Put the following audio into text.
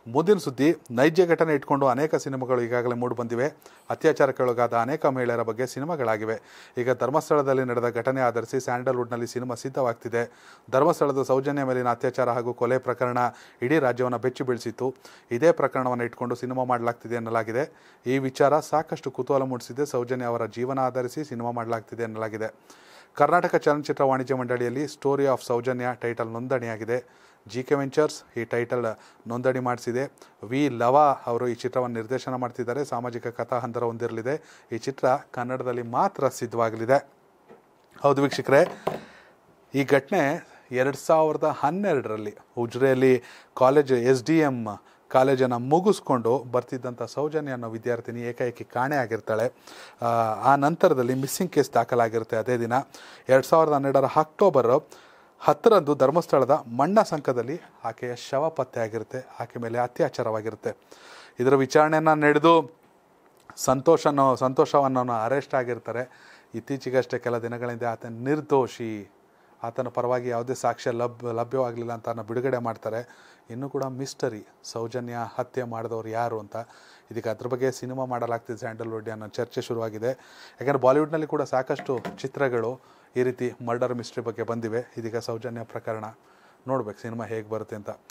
ಮುಂದಿನ ಸುದ್ದಿ ನೈಜ ಘಟನೆ ಇಟ್ಕೊಂಡು ಅನೇಕ ಸಿನಿಮಾಗಳು ಈಗಾಗಲೇ ಮೂಡಿ ಬಂದಿವೆ ಅತ್ಯಾಚಾರಕ್ಕೊಳಗಾದ ಅನೇಕ ಮಹಿಳೆಯರ ಬಗ್ಗೆ ಸಿನಿಮಾಗಳಾಗಿವೆ ಈಗ ಧರ್ಮಸ್ಥಳದಲ್ಲಿ ನಡೆದ ಘಟನೆ ಆಧರಿಸಿ ಸ್ಯಾಂಡಲ್ವುಡ್ನಲ್ಲಿ ಸಿನಿಮಾ ಸಿದ್ಧವಾಗ್ತಿದೆ ಧರ್ಮಸ್ಥಳದ ಸೌಜನ್ಯ ಮೇಲಿನ ಅತ್ಯಾಚಾರ ಹಾಗೂ ಕೊಲೆ ಪ್ರಕರಣ ಇಡೀ ರಾಜ್ಯವನ್ನು ಬೆಚ್ಚಿ ಬೀಳಿಸಿತ್ತು ಇದೇ ಪ್ರಕರಣವನ್ನು ಇಟ್ಕೊಂಡು ಸಿನಿಮಾ ಮಾಡಲಾಗ್ತಿದೆ ಎನ್ನಲಾಗಿದೆ ಈ ವಿಚಾರ ಸಾಕಷ್ಟು ಕುತೂಹಲ ಮೂಡಿಸಿದೆ ಸೌಜನ್ಯ ಅವರ ಜೀವನ ಆಧರಿಸಿ ಸಿನಿಮಾ ಮಾಡಲಾಗ್ತಿದೆ ಎನ್ನಲಾಗಿದೆ ಕರ್ನಾಟಕ ಚಲನಚಿತ್ರ ವಾಣಿಜ್ಯ ಮಂಡಳಿಯಲ್ಲಿ ಸ್ಟೋರಿ ಆಫ್ ಸೌಜನ್ಯ ಟೈಟಲ್ ನೋಂದಣಿಯಾಗಿದೆ ಜಿ ಕೆ ವೆಂಚರ್ಸ್ ಈ ಟೈಟಲ್ ನೋಂದಣಿ ಮಾಡಿಸಿದೆ ವಿ ಲವ ಅವರು ಈ ಚಿತ್ರವನ್ನು ನಿರ್ದೇಶನ ಮಾಡ್ತಿದ್ದಾರೆ ಸಾಮಾಜಿಕ ಕಥಾ ಹಂದರ ಹೊಂದಿರಲಿದೆ ಈ ಚಿತ್ರ ಕನ್ನಡದಲ್ಲಿ ಮಾತ್ರ ಸಿದ್ಧವಾಗಲಿದೆ ಹೌದು ವೀಕ್ಷಕರೇ ಈ ಘಟನೆ ಎರಡು ಸಾವಿರದ ಹನ್ನೆರಡರಲ್ಲಿ ಉಜ್ರೆಯಲ್ಲಿ ಕಾಲೇಜ್ ಎಸ್ ಡಿ ಎಮ್ ಕಾಲೇಜನ್ನು ಮುಗಿಸ್ಕೊಂಡು ಬರ್ತಿದ್ದಂಥ ಸೌಜನ್ಯ ಅನ್ನೋ ವಿದ್ಯಾರ್ಥಿನಿ ಏಕಾಏಕಿ ಕಾಣೆ ಆಗಿರ್ತಾಳೆ ಆ, ಆ ನಂತರದಲ್ಲಿ ಮಿಸ್ಸಿಂಗ್ ಕೇಸ್ ದಾಖಲಾಗಿರುತ್ತೆ ಅದೇ ದಿನ ಎರಡು ಸಾವಿರದ ಹನ್ನೆರಡರ ಅಕ್ಟೋಬರ್ ಹತ್ತರಂದು ಧರ್ಮಸ್ಥಳದ ಮಣ್ಣ ಸಂಕದಲ್ಲಿ ಆಕೆಯ ಶವ ಪತ್ತೆ ಆಗಿರುತ್ತೆ ಆಕೆ ಮೇಲೆ ಅತ್ಯಾಚಾರವಾಗಿರುತ್ತೆ ಇದರ ವಿಚಾರಣೆಯನ್ನು ನಡೆದು ಸಂತೋಷನೋ ಸಂತೋಷವನ್ನು ಅರೆಸ್ಟ್ ಆಗಿರ್ತಾರೆ ಇತ್ತೀಚೆಗಷ್ಟೇ ಕೆಲ ದಿನಗಳಿಂದ ಆತ ನಿರ್ದೋಷಿ ಆತನ ಪರವಾಗಿ ಯಾವುದೇ ಸಾಕ್ಷ್ಯ ಲಭ್ಯ ಲಭ್ಯವಾಗಲಿಲ್ಲ ಅಂತ ಆತನ ಬಿಡುಗಡೆ ಮಾಡ್ತಾರೆ ಇನ್ನೂ ಕೂಡ ಮಿಸ್ಟರಿ ಸೌಜನ್ಯ ಹತ್ಯೆ ಮಾಡಿದವರು ಯಾರು ಅಂತ ಇದಕ್ಕೆ ಅದ್ರ ಬಗ್ಗೆ ಸಿನಿಮಾ ಮಾಡಲಾಗ್ತಿದೆ ಸ್ಯಾಂಡಲ್ವುಡ್ ಅನ್ನೋ ಚರ್ಚೆ ಶುರುವಾಗಿದೆ ಯಾಕಂದರೆ ಬಾಲಿವುಡ್ನಲ್ಲಿ ಕೂಡ ಸಾಕಷ್ಟು ಚಿತ್ರಗಳು ಈ ರೀತಿ ಮರ್ಡರ್ ಮಿಸ್ಟ್ರಿ ಬಗ್ಗೆ ಬಂದಿವೆ ಇದೀಗ ಸೌಜನ್ಯ ಪ್ರಕರಣ ನೋಡ್ಬೇಕು ಸಿನಿಮಾ ಹೇಗೆ ಬರುತ್ತೆ ಅಂತ